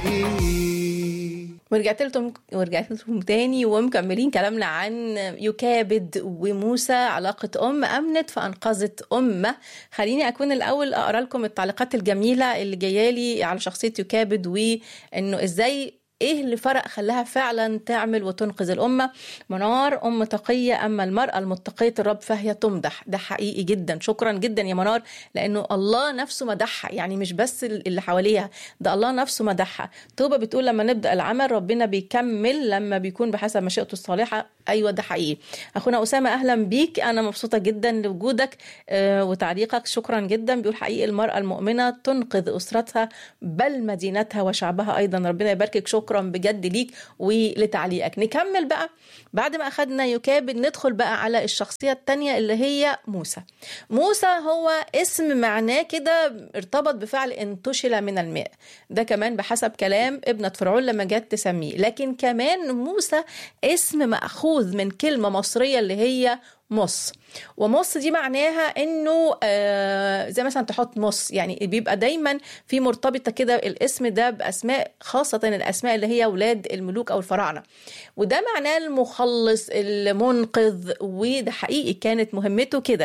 ورجعت لكم ورجعت لكم تاني ومكملين كلامنا عن يكابد وموسى علاقة أم أمنت فأنقذت أمة خليني أكون الأول أقرأ لكم التعليقات الجميلة اللي جاية لي على شخصية يكابد وإنه إزاي ايه اللي فرق خلاها فعلا تعمل وتنقذ الامه منار ام تقيه اما المراه المتقيه الرب فهي تمدح ده حقيقي جدا شكرا جدا يا منار لانه الله نفسه مدحها يعني مش بس اللي حواليها ده الله نفسه مدحها توبه بتقول لما نبدا العمل ربنا بيكمل لما بيكون بحسب مشيئته الصالحه ايوه ده حقيقي اخونا اسامه اهلا بيك انا مبسوطه جدا لوجودك آه وتعليقك شكرا جدا بيقول حقيقي المراه المؤمنه تنقذ اسرتها بل مدينتها وشعبها ايضا ربنا يباركك شكرا بجد ليك ولتعليقك نكمل بقى بعد ما اخدنا يكابد ندخل بقى على الشخصيه الثانيه اللي هي موسى موسى هو اسم معناه كده ارتبط بفعل انتشل من الماء ده كمان بحسب كلام ابنه فرعون لما جت تسميه لكن كمان موسى اسم ماخوذ من كلمه مصريه اللي هي مص ومص دي معناها انه آه زي مثلا تحط مص يعني بيبقى دايما في مرتبطه كده الاسم ده باسماء خاصه الاسماء اللي هي اولاد الملوك او الفراعنه وده معناه المخلص المنقذ وده حقيقي كانت مهمته كده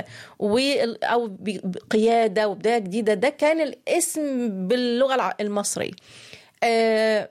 او قياده وبدايه جديده ده كان الاسم باللغه المصريه آه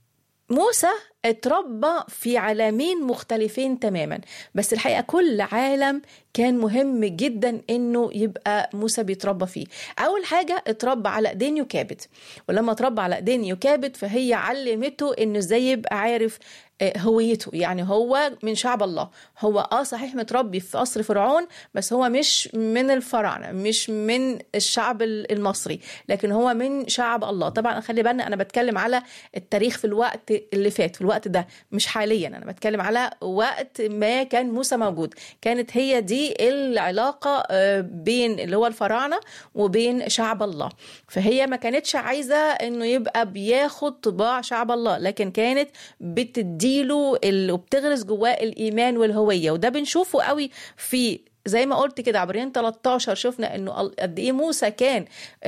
موسى اتربى في عالمين مختلفين تماما بس الحقيقه كل عالم كان مهم جدا انه يبقى موسى بيتربى فيه اول حاجه اتربى على ايدين يكابد ولما اتربى على ايدين يكابد فهي علمته انه ازاي يبقى عارف هويته يعني هو من شعب الله هو اه صحيح متربي في قصر فرعون بس هو مش من الفراعنه مش من الشعب المصري لكن هو من شعب الله طبعا خلي بالنا انا بتكلم على التاريخ في الوقت اللي فات في الوقت ده مش حاليا انا بتكلم على وقت ما كان موسى موجود كانت هي دي العلاقه بين اللي هو الفراعنه وبين شعب الله فهي ما كانتش عايزه انه يبقى بياخد طباع شعب الله لكن كانت بتدي بتديله وبتغرس جواه الايمان والهويه وده بنشوفه قوي في زي ما قلت كده عبرين 13 شفنا انه قد ايه موسى كان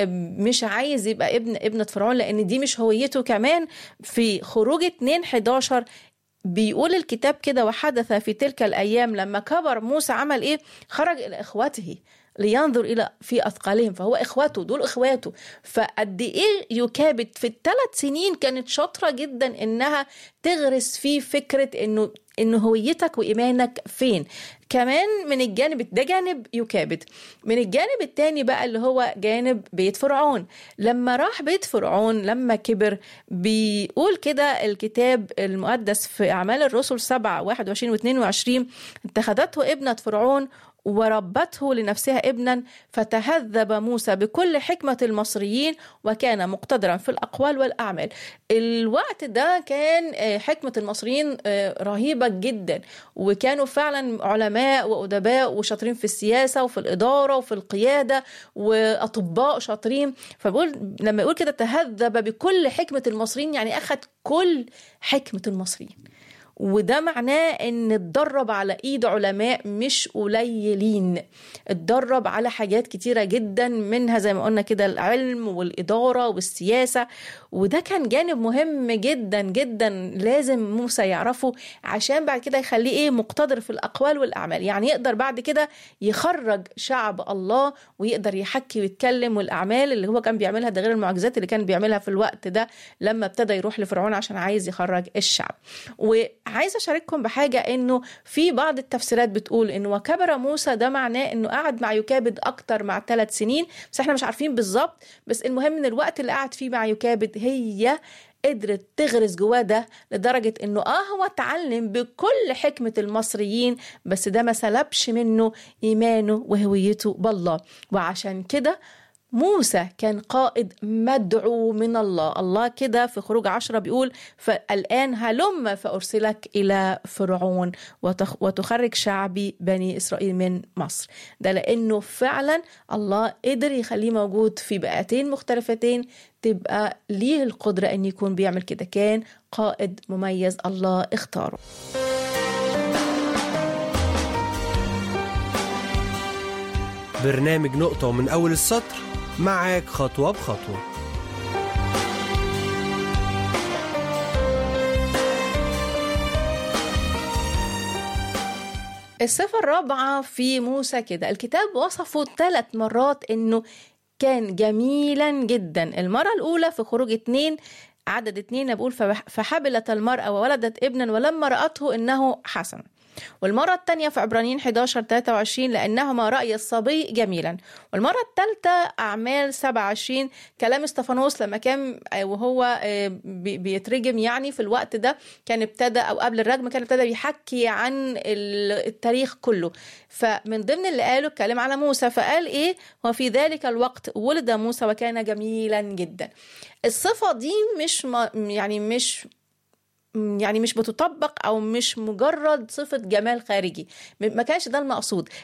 مش عايز يبقى ابن ابنة فرعون لان دي مش هويته كمان في خروج 2 11 بيقول الكتاب كده وحدث في تلك الايام لما كبر موسى عمل ايه خرج الى اخوته لينظر الى في اثقالهم فهو اخواته دول اخواته فقد ايه يكابد في الثلاث سنين كانت شاطره جدا انها تغرس فيه فكره انه ان هويتك وايمانك فين كمان من الجانب ده جانب يكابد من الجانب التاني بقى اللي هو جانب بيت فرعون لما راح بيت فرعون لما كبر بيقول كده الكتاب المقدس في أعمال الرسل 7 21 و 22 اتخذته ابنة فرعون وربته لنفسها ابنا فتهذب موسى بكل حكمة المصريين وكان مقتدرا في الأقوال والأعمال الوقت ده كان حكمة المصريين رهيبة جدا وكانوا فعلا علماء وأدباء وشاطرين في السياسة وفي الإدارة وفي القيادة وأطباء شاطرين فبقول لما يقول كده تهذب بكل حكمة المصريين يعني أخذ كل حكمة المصريين وده معناه ان اتدرب على ايد علماء مش قليلين اتدرب على حاجات كتيرة جدا منها زي ما قلنا كده العلم والإدارة والسياسة وده كان جانب مهم جدا جدا لازم موسى يعرفه عشان بعد كده يخليه ايه مقتدر في الأقوال والأعمال يعني يقدر بعد كده يخرج شعب الله ويقدر يحكي ويتكلم والأعمال اللي هو كان بيعملها ده غير المعجزات اللي كان بيعملها في الوقت ده لما ابتدى يروح لفرعون عشان عايز يخرج الشعب وعايزه اشارككم بحاجه انه في بعض التفسيرات بتقول انه وكبر موسى ده معناه انه قعد مع يكابد اكتر مع ثلاث سنين بس احنا مش عارفين بالظبط بس المهم ان الوقت اللي قعد فيه مع يكابد هي قدرت تغرس جواه ده لدرجة انه اه هو اتعلم بكل حكمة المصريين بس ده ما سلبش منه ايمانه وهويته بالله وعشان كده موسى كان قائد مدعو من الله الله كده في خروج عشرة بيقول فالآن هلم فأرسلك إلى فرعون وتخرج شعبي بني إسرائيل من مصر ده لأنه فعلا الله قدر يخليه موجود في بيئتين مختلفتين تبقى ليه القدرة أن يكون بيعمل كده كان قائد مميز الله اختاره برنامج نقطة ومن أول السطر معاك خطوة بخطوة الصفة الرابعة في موسى كده الكتاب وصفه ثلاث مرات انه كان جميلا جدا المرة الأولى في خروج اتنين عدد اتنين بقول فحبلت المرأة وولدت ابنا ولما رأته إنه حسن والمرة الثانية في عبرانيين 11 23 لأنهما رأي الصبي جميلا والمرة الثالثة أعمال 27 كلام استفانوس لما كان وهو بيترجم يعني في الوقت ده كان ابتدى أو قبل الرجم كان ابتدى بيحكي عن التاريخ كله فمن ضمن اللي قاله اتكلم على موسى فقال إيه وفي ذلك الوقت ولد موسى وكان جميلا جدا الصفة دي مش يعني مش يعني مش بتطبق او مش مجرد صفه جمال خارجي ما كانش ده المقصود